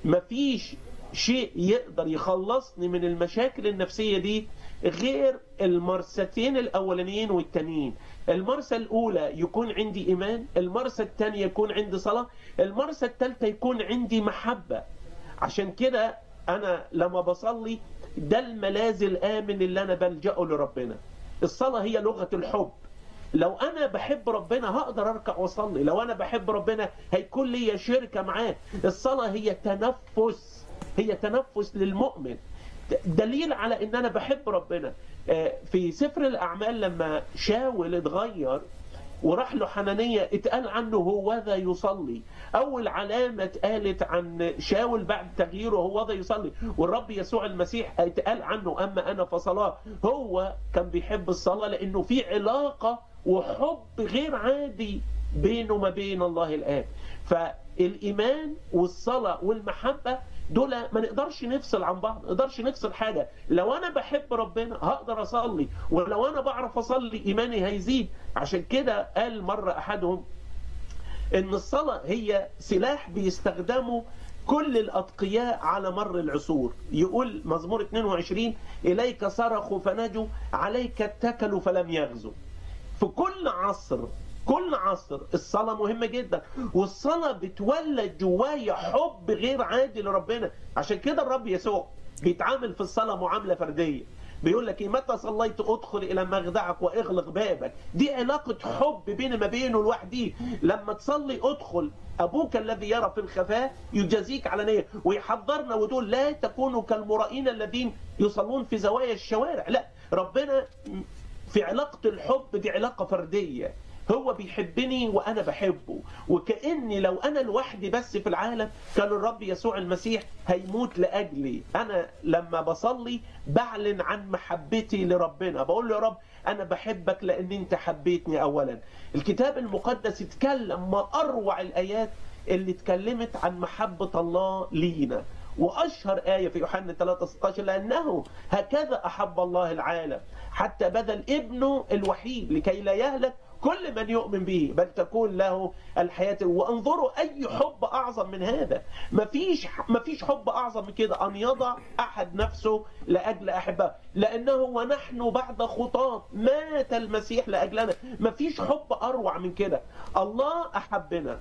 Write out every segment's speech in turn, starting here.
مفيش شيء يقدر يخلصني من المشاكل النفسية دي غير المرستين الأولانيين والتانيين المرسى الأولى يكون عندي إيمان المرسى الثانية يكون عندي صلاة المرسى الثالثة يكون عندي محبة عشان كده أنا لما بصلي ده الملاذ الآمن اللي أنا بلجأه لربنا الصلاة هي لغة الحب لو انا بحب ربنا هقدر اركع واصلي لو انا بحب ربنا هيكون لي شركه معاه الصلاه هي تنفس هي تنفس للمؤمن دليل على ان انا بحب ربنا في سفر الاعمال لما شاول اتغير وراح له حنانية اتقال عنه هو ذا يصلي أول علامة اتقالت عن شاول بعد تغييره هو ذا يصلي والرب يسوع المسيح اتقال عنه أما أنا فصلاة هو كان بيحب الصلاة لأنه في علاقة وحب غير عادي بينه وما بين الله الآب فالإيمان والصلاة والمحبة دول ما نقدرش نفصل عن بعض ما نقدرش نفصل حاجة لو أنا بحب ربنا هقدر أصلي ولو أنا بعرف أصلي إيماني هيزيد عشان كده قال مرة أحدهم إن الصلاة هي سلاح بيستخدمه كل الأتقياء على مر العصور يقول مزمور 22 إليك صرخوا فنجوا عليك اتكلوا فلم يغزوا في كل عصر كل عصر الصلاة مهمة جدا والصلاة بتولد جوايا حب غير عادي لربنا عشان كده الرب يسوع بيتعامل في الصلاة معاملة فردية بيقول لك متى صليت ادخل الى مخدعك واغلق بابك دي علاقة حب بين ما بينه لوحده لما تصلي ادخل ابوك الذي يرى في الخفاء يجازيك علانية ويحذرنا وتقول لا تكونوا كالمرائين الذين يصلون في زوايا الشوارع لا ربنا في علاقة الحب دي علاقة فردية هو بيحبني وانا بحبه وكاني لو انا لوحدي بس في العالم كان الرب يسوع المسيح هيموت لاجلي انا لما بصلي بعلن عن محبتي لربنا بقول له يا رب انا بحبك لان انت حبيتني اولا الكتاب المقدس اتكلم ما اروع الايات اللي اتكلمت عن محبه الله لينا واشهر ايه في يوحنا 3 16 لانه هكذا احب الله العالم حتى بذل ابنه الوحيد لكي لا يهلك كل من يؤمن به بل تكون له الحياة وانظروا أي حب أعظم من هذا مفيش, مفيش حب أعظم من كده أن يضع أحد نفسه لأجل أحبه لأنه ونحن بعد خطاة مات المسيح لأجلنا مفيش حب أروع من كده الله أحبنا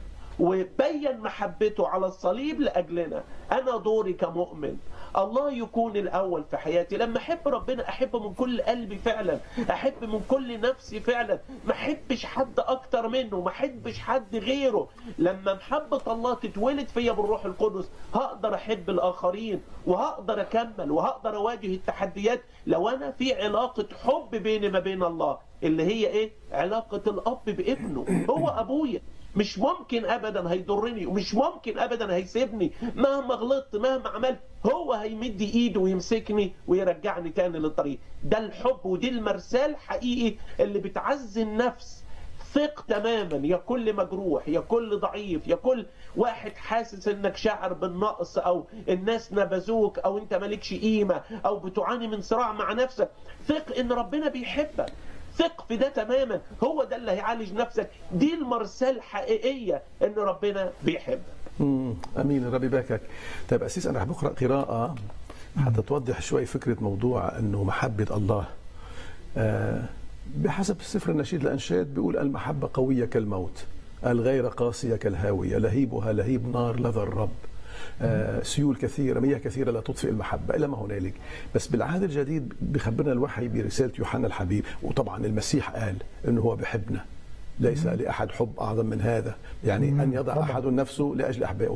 وبين محبته على الصليب لأجلنا أنا دوري كمؤمن الله يكون الأول في حياتي لما أحب ربنا أحب من كل قلبي فعلا أحب من كل نفسي فعلا ما أحبش حد أكتر منه ما أحبش حد غيره لما محبة الله تتولد فيا بالروح القدس هقدر أحب الآخرين وهقدر أكمل وهقدر أواجه التحديات لو أنا في علاقة حب بيني ما بين الله اللي هي إيه علاقة الأب بابنه هو أبويا مش ممكن ابدا هيضرني ومش ممكن ابدا هيسيبني مهما غلطت مهما عملت هو هيمد ايده ويمسكني ويرجعني تاني للطريق ده الحب ودي المرسال الحقيقي اللي بتعزي النفس ثق تماما يا كل مجروح يا كل ضعيف يا كل واحد حاسس انك شعر بالنقص او الناس نبذوك او انت مالكش قيمة او بتعاني من صراع مع نفسك ثق ان ربنا بيحبك ثق في ده تماما هو ده اللي هيعالج نفسك دي المرسال الحقيقية ان ربنا بيحبك امم امين ربي باكك طيب اسيس انا رح بقرا قراءه حتى توضح شوي فكره موضوع انه محبه الله آه بحسب سفر النشيد الانشاد بيقول المحبه قويه كالموت الغير قاسيه كالهاويه لهيبها لهيب نار لظى الرب آه سيول كثيره مياه كثيره لا تطفئ المحبه الى ما هنالك بس بالعهد الجديد بخبرنا الوحي برساله يوحنا الحبيب وطبعا المسيح قال انه هو بحبنا ليس لاحد حب اعظم من هذا يعني ان يضع احد نفسه لاجل احبائه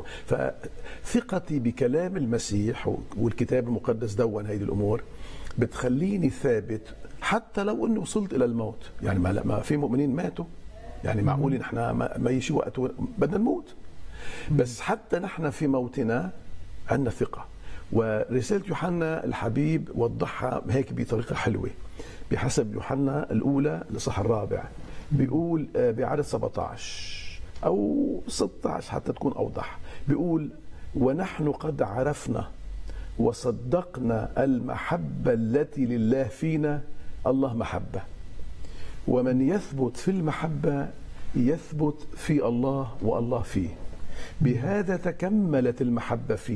فثقتي بكلام المسيح والكتاب المقدس دون هذه الامور بتخليني ثابت حتى لو اني وصلت الى الموت يعني ما, ما في مؤمنين ماتوا يعني معقول نحن ما, ما يجي وقت بدنا نموت بس حتى نحن في موتنا عندنا ثقه ورساله يوحنا الحبيب وضحها هيك بطريقه حلوه بحسب يوحنا الاولى الاصحاح الرابع بيقول بعدد 17 او 16 حتى تكون اوضح بيقول ونحن قد عرفنا وصدقنا المحبه التي لله فينا الله محبه ومن يثبت في المحبه يثبت في الله والله فيه بهذا تكملت المحبه فيه